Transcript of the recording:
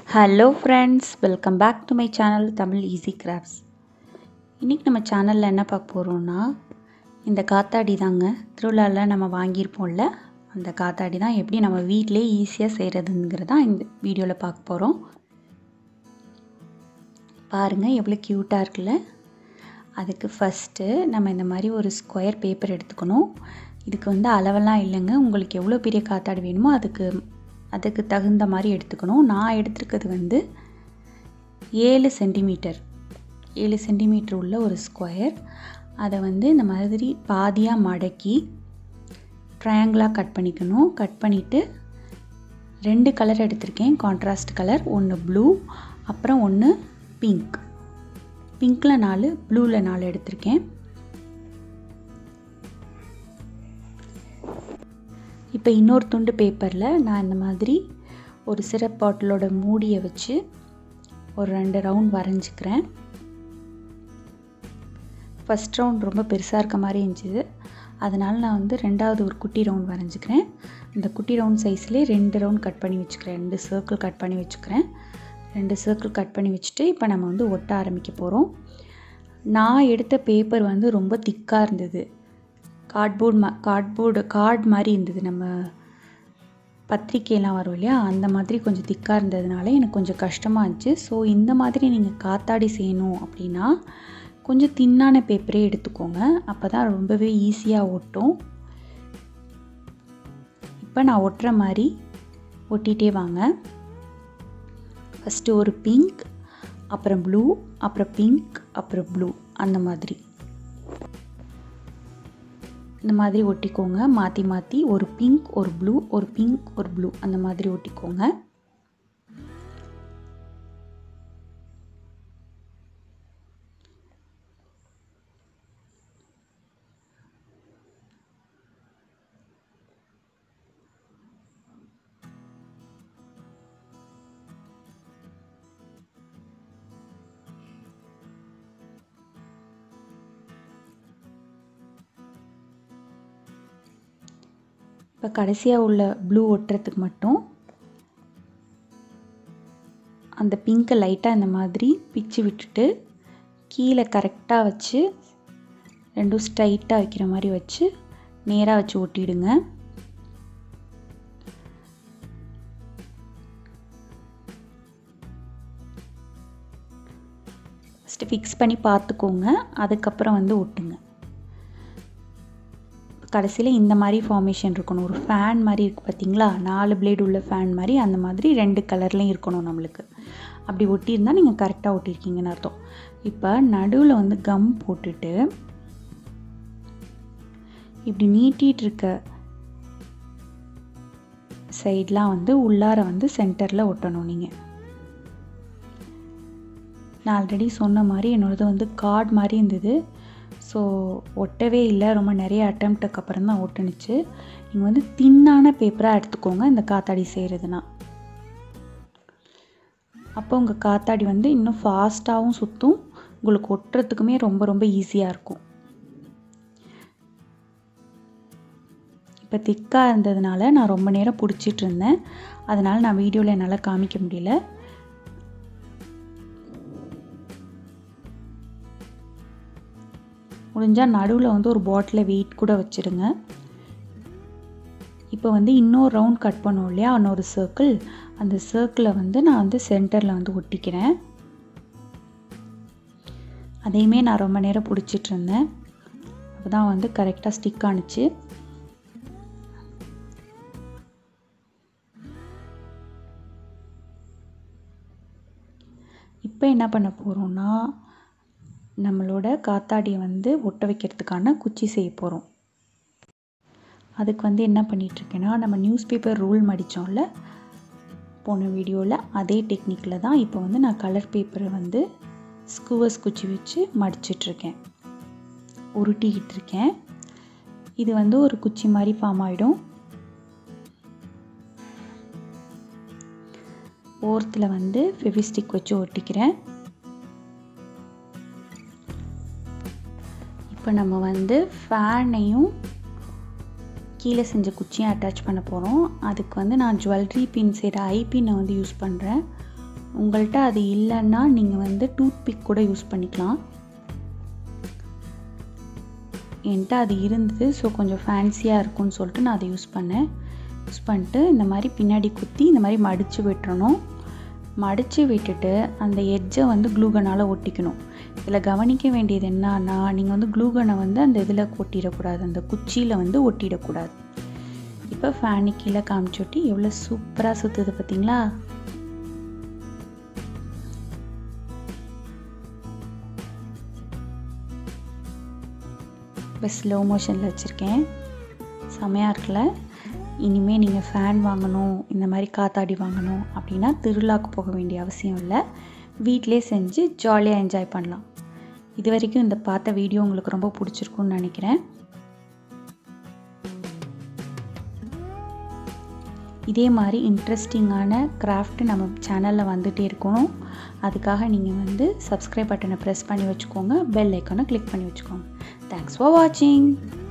hello friends welcome back to my channel Tamil easy crafts இன்றைக்கி நம்ம சேனலில் என்ன பார்க்க போகிறோம்னா இந்த காத்தாடி தாங்க திருவிழாவில் நம்ம வாங்கியிருப்போம்ல அந்த காத்தாடி தான் எப்படி நம்ம வீட்டிலே ஈஸியாக செய்கிறதுங்கிறதான் இந்த வீடியோவில் பார்க்க போகிறோம் பாருங்கள் எவ்வளோ க்யூட்டாக இருக்குல்ல அதுக்கு ஃபஸ்ட்டு நம்ம இந்த மாதிரி ஒரு ஸ்கொயர் பேப்பர் எடுத்துக்கணும் இதுக்கு வந்து அளவெல்லாம் இல்லைங்க உங்களுக்கு எவ்வளோ பெரிய காத்தாடி வேணுமோ அதுக்கு அதுக்கு தகுந்த மாதிரி எடுத்துக்கணும் நான் எடுத்துருக்கிறது வந்து ஏழு சென்டிமீட்டர் ஏழு சென்டிமீட்டர் உள்ள ஒரு ஸ்கொயர் அதை வந்து இந்த மாதிரி பாதியாக மடக்கி ட்ரையாங்கிளாக கட் பண்ணிக்கணும் கட் பண்ணிவிட்டு ரெண்டு கலர் எடுத்திருக்கேன் கான்ட்ராஸ்ட் கலர் ஒன்று ப்ளூ அப்புறம் ஒன்று பிங்க் பிங்க்கில் நாலு ப்ளூவில் நாலு எடுத்திருக்கேன் இப்போ இன்னொரு துண்டு பேப்பரில் நான் இந்த மாதிரி ஒரு சிரப் பாட்டிலோட மூடியை வச்சு ஒரு ரெண்டு ரவுண்ட் வரைஞ்சிக்கிறேன் ஃபஸ்ட் ரவுண்ட் ரொம்ப பெருசாக இருக்க மாதிரி இருந்துச்சு அதனால் நான் வந்து ரெண்டாவது ஒரு குட்டி ரவுண்ட் வரைஞ்சிக்கிறேன் இந்த குட்டி ரவுண்ட் சைஸ்லேயே ரெண்டு ரவுண்ட் கட் பண்ணி வச்சுக்கிறேன் ரெண்டு சர்க்கிள் கட் பண்ணி வச்சுக்கிறேன் ரெண்டு சர்க்கிள் கட் பண்ணி வச்சுட்டு இப்போ நம்ம வந்து ஒட்ட ஆரம்பிக்க போகிறோம் நான் எடுத்த பேப்பர் வந்து ரொம்ப திக்காக இருந்தது கார்ட்போர்ட் மா கார்ட்போர்டு கார்டு மாதிரி இருந்தது நம்ம பத்திரிக்கையெல்லாம் வரும் இல்லையா அந்த மாதிரி கொஞ்சம் திக்காக இருந்ததுனால எனக்கு கொஞ்சம் கஷ்டமாக இருந்துச்சு ஸோ இந்த மாதிரி நீங்கள் காத்தாடி செய்யணும் அப்படின்னா கொஞ்சம் தின்னான பேப்பரே எடுத்துக்கோங்க அப்போ தான் ரொம்பவே ஈஸியாக ஒட்டும் இப்போ நான் ஒட்டுற மாதிரி ஒட்டிகிட்டே வாங்க ஃபஸ்ட்டு ஒரு பிங்க் அப்புறம் ப்ளூ அப்புறம் பிங்க் அப்புறம் ப்ளூ அந்த மாதிரி இந்த மாதிரி ஒட்டிக்கோங்க மாற்றி மாற்றி ஒரு பிங்க் ஒரு ப்ளூ ஒரு பிங்க் ஒரு ப்ளூ அந்த மாதிரி ஒட்டிக்கோங்க இப்போ கடைசியாக உள்ள ப்ளூ ஒட்டுறதுக்கு மட்டும் அந்த பிங்க்கை லைட்டாக இந்த மாதிரி பிச்சு விட்டுட்டு கீழே கரெக்டாக வச்சு ரெண்டும் ஸ்ட்ரைட்டாக வைக்கிற மாதிரி வச்சு நேராக வச்சு ஒட்டிடுங்க ஃபஸ்ட்டு ஃபிக்ஸ் பண்ணி பார்த்துக்கோங்க அதுக்கப்புறம் வந்து ஒட்டுங்க கடைசியில் இந்த மாதிரி ஃபார்மேஷன் இருக்கணும் ஒரு ஃபேன் மாதிரி இருக்குது பார்த்தீங்களா நாலு பிளேடு உள்ள ஃபேன் மாதிரி அந்த மாதிரி ரெண்டு கலர்லேயும் இருக்கணும் நம்மளுக்கு அப்படி ஒட்டியிருந்தால் நீங்கள் கரெக்டாக ஒட்டியிருக்கீங்கன்னு அர்த்தம் இப்போ நடுவில் வந்து கம் போட்டுட்டு இப்படி நீட்டிகிட்டு இருக்க சைட்லாம் வந்து உள்ளார வந்து சென்டரில் ஒட்டணும் நீங்கள் நான் ஆல்ரெடி சொன்ன மாதிரி என்னோடது வந்து கார்டு மாதிரி இருந்தது ஸோ ஒட்டவே இல்லை ரொம்ப நிறைய அட்டம்ப்டுக்கு அப்புறம் தான் ஒட்டுனுச்சு நீங்கள் வந்து தின்னான பேப்பராக எடுத்துக்கோங்க இந்த காத்தாடி செய்கிறதுனா அப்போ உங்கள் காத்தாடி வந்து இன்னும் ஃபாஸ்ட்டாகவும் சுற்றும் உங்களுக்கு ஒட்டுறதுக்குமே ரொம்ப ரொம்ப ஈஸியாக இருக்கும் இப்போ திக்காக இருந்ததுனால நான் ரொம்ப நேரம் பிடிச்சிட்டு இருந்தேன் அதனால் நான் வீடியோவில் என்னால் காமிக்க முடியல முடிஞ்சால் நடுவில் வந்து ஒரு பாட்டில் வெயிட் கூட வச்சுருங்க இப்போ வந்து இன்னொரு ரவுண்ட் கட் பண்ணோம் இல்லையா இன்னொரு சர்க்கிள் அந்த சர்க்கிளை வந்து நான் வந்து சென்டரில் வந்து ஒட்டிக்கிறேன் அதையுமே நான் ரொம்ப நேரம் பிடிச்சிட்டு இருந்தேன் அப்போ தான் வந்து கரெக்டாக ஸ்டிக் ஆணுச்சு இப்போ என்ன பண்ண போகிறோன்னா நம்மளோட காத்தாடியை வந்து ஒட்ட வைக்கிறதுக்கான குச்சி செய்ய போகிறோம் அதுக்கு வந்து என்ன பண்ணிகிட்ருக்கேன்னா நம்ம நியூஸ் பேப்பர் ரூல் மடித்தோம்ல போன வீடியோவில் அதே டெக்னிக்கில் தான் இப்போ வந்து நான் கலர் பேப்பரை வந்து ஸ்கூவர்ஸ் குச்சி வச்சு மடிச்சிட்ருக்கேன் உருட்டிக்கிட்டு இருக்கேன் இது வந்து ஒரு குச்சி மாதிரி ஃபார்ம் ஆகிடும் ஓரத்தில் வந்து ஃபெவிஸ்டிக் வச்சு ஒட்டிக்கிறேன் இப்போ நம்ம வந்து ஃபேனையும் கீழே செஞ்ச குச்சியும் அட்டாச் பண்ண போகிறோம் அதுக்கு வந்து நான் ஜுவல்லரி பின் செய்கிற ஐ பின்னை வந்து யூஸ் பண்ணுறேன் உங்கள்கிட்ட அது இல்லைன்னா நீங்கள் வந்து டூத் பிக் கூட யூஸ் பண்ணிக்கலாம் என்கிட்ட அது இருந்தது ஸோ கொஞ்சம் ஃபேன்சியாக இருக்கும்னு சொல்லிட்டு நான் அதை யூஸ் பண்ணேன் யூஸ் பண்ணிட்டு இந்த மாதிரி பின்னாடி குத்தி இந்த மாதிரி மடித்து விட்டுறணும் மடித்து விட்டுட்டு அந்த எட்ஜை வந்து க்ளூகனால் ஒட்டிக்கணும் இதில் கவனிக்க வேண்டியது என்னன்னா நீங்கள் வந்து க்ளூகனை வந்து அந்த இதில் ஒட்டிடக்கூடாது அந்த குச்சியில் வந்து ஒட்டிடக்கூடாது இப்போ ஃபேனு கீழே காமிச்சுட்டு எவ்வளோ சூப்பராக சுற்றுது பார்த்தீங்களா இப்போ ஸ்லோ மோஷனில் வச்சுருக்கேன் செமையாக இருக்குல்ல இனிமேல் நீங்கள் ஃபேன் வாங்கணும் இந்த மாதிரி காத்தாடி வாங்கணும் அப்படின்னா திருவிழாக்கு போக வேண்டிய அவசியம் இல்லை வீட்டிலே செஞ்சு ஜாலியாக என்ஜாய் பண்ணலாம் இது வரைக்கும் இந்த பார்த்த வீடியோ உங்களுக்கு ரொம்ப பிடிச்சிருக்குன்னு நினைக்கிறேன் இதே மாதிரி இன்ட்ரெஸ்டிங்கான கிராஃப்ட் நம்ம சேனலில் வந்துகிட்டே இருக்கணும் அதுக்காக நீங்கள் வந்து சப்ஸ்கிரைப் பட்டனை ப்ரெஸ் பண்ணி வச்சுக்கோங்க பெல் ஐக்கானை கிளிக் பண்ணி வச்சுக்கோங்க தேங்க்ஸ் ஃபார் வாட்சிங்